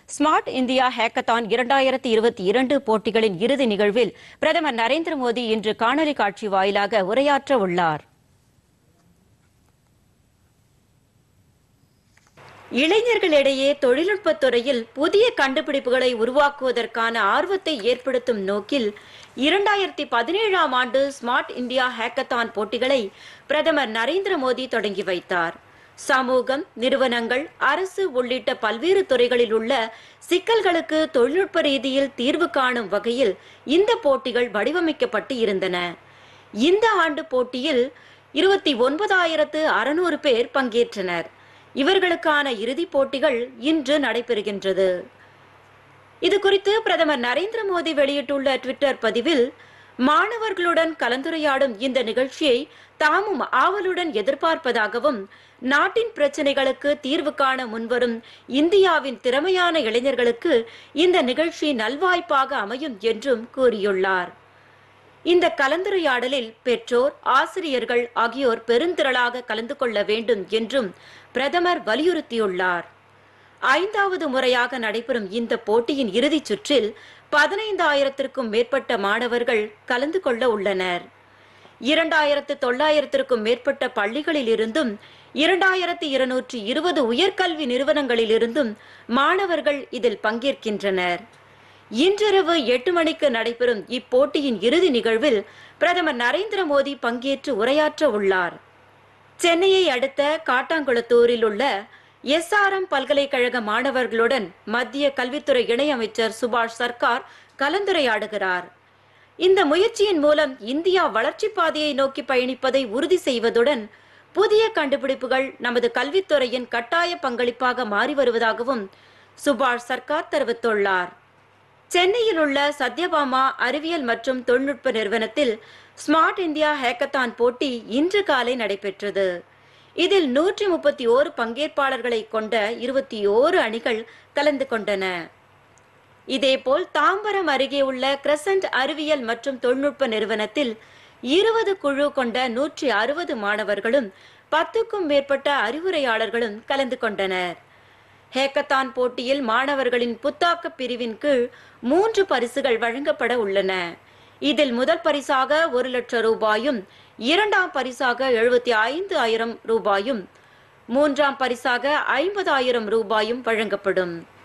smart India hackathon இரண்டாயிரத்தி இருபத்தி இரண்டு போட்டிகளின் இறுதி நிகழ்வில் பிரதமர் நரேந்திர மோடி இன்று காணொலி காட்சி வாயிலாக உரையாற்ற உள்ளார் இளைஞர்களிடையே தொழில்நுட்பத் துறையில் புதிய கண்டுபிடிப்புகளை உருவாக்குவதற்கான ஆர்வத்தை ஏற்படுத்தும் நோக்கில் இரண்டாயிரத்தி பதினேழாம் ஆண்டு ஸ்மார்ட் இந்தியா ஹேக்கத்தான் போட்டிகளை பிரதமர் நரேந்திர மோடி தொடங்கி வைத்தார் சமூகம் நிறுவனங்கள் அரசு உள்ளிட்ட பல்வேறு துறைகளில் உள்ள சிக்கல்களுக்கு தொழில்நுட்ப ரீதியில் தீர்வு காணும் வகையில் இந்த போட்டிகள் வடிவமைக்கப்பட்டு இருந்தன இந்த ஆண்டு போட்டியில் இருபத்தி ஒன்பதாயிரத்து அறுநூறு பேர் பங்கேற்றனர் இவர்களுக்கான இறுதிப் போட்டிகள் இன்று நடைபெறுகின்றது இது குறித்து பிரதமர் நரேந்திர மோடி வெளியிட்டுள்ள ட்விட்டர் பதிவில் மாணவர்களுடன் கலந்துரையாடும் இந்த நிகழ்ச்சியை தாமும் ஆவலுடன் எதிர்பார்ப்பதாகவும் நாட்டின் பிரச்சனைகளுக்கு தீர்வு காண முன்வரும் இந்தியாவின் திறமையான இளைஞர்களுக்கு இந்த நிகழ்ச்சி நல்வாய்ப்பாக அமையும் என்றும் கூறியுள்ளார் இந்த கலந்துரையாடலில் பெற்றோர் ஆசிரியர்கள் ஆகியோர் பெருந்திரளாக கலந்து கொள்ள வேண்டும் என்றும் பிரதமர் வலியுறுத்தியுள்ளார் ஐந்தாவது முறையாக நடைபெறும் இந்த போட்டியின் இறுதிச் சுற்றில் பதினைந்தாயிரத்திற்கும் மேற்பட்ட மாணவர்கள் கலந்து கொள்ள உள்ளனர் இரண்டாயிரத்து தொள்ளாயிரத்திற்கும் மேற்பட்ட பள்ளிகளில் இருந்தும் இரண்டாயிரத்தி இருநூற்றி இருபது உயர்கல்வி நிறுவனங்களிலிருந்தும் மாணவர்கள் இதில் பங்கேற்கின்றனர் இன்றிரவு எட்டு மணிக்கு நடைபெறும் இப்போட்டியின் இறுதி நிகழ்வில் பிரதமர் நரேந்திர மோடி பங்கேற்று உரையாற்ற உள்ளார் சென்னையை அடுத்த காட்டாங்குளத்தூரில் உள்ள எஸ்ஆர்எம் பல்கலைக்கழக மாணவர்களுடன் மத்திய கல்வித்துறை இணையமைச்சர் சுபாஷ் சர்க்கார் கலந்துரையாடுகிறார் இந்த முயற்சியின் மூலம் இந்தியா வளர்ச்சிப் பாதையை நோக்கி பயணிப்பதை உறுதி செய்வதுடன் புதிய கண்டுபிடிப்புகள் நமது கல்வித்துறையின் கட்டாய பங்களிப்பாக மாறி வருவதாகவும் சுபாஷ் சர்க்கார் தெரிவித்துள்ளார் சென்னையில் உள்ள சத்யபாமா அறிவியல் மற்றும் தொழில்நுட்ப நிறுவனத்தில் ஸ்மார்ட் இந்தியா ஹேக்கத்தான் போட்டி இன்று காலை நடைபெற்றது இதில் நூற்றி முப்பத்தி ஓரு பங்கேற்பாளர்களை கொண்ட இருபத்தி ஓரு அணிகள் கலந்து கொண்டன இதேபோல் தாம்பரம் அருகே உள்ள கிரசன்ட் அறிவியல் மற்றும் தொழில்நுட்ப நிறுவனத்தில் இருபது குழு கொண்ட நூற்றி அறுபது மாணவர்களும் பத்துக்கும் மேற்பட்ட அறிவுரையாளர்களும் கலந்து கொண்டனர் ஹேக்கத்தான் போட்டியில் மாணவர்களின் புத்தாக்க பிரிவின் கீழ் மூன்று பரிசுகள் வழங்கப்பட உள்ளன இதில் முதல் பரிசாக ஒரு லட்சம் ரூபாயும் இரண்டாம் பரிசாக எழுபத்தி ஐந்து ஆயிரம் ரூபாயும் மூன்றாம் பரிசாக ஐம்பதாயிரம் ரூபாயும் வழங்கப்படும்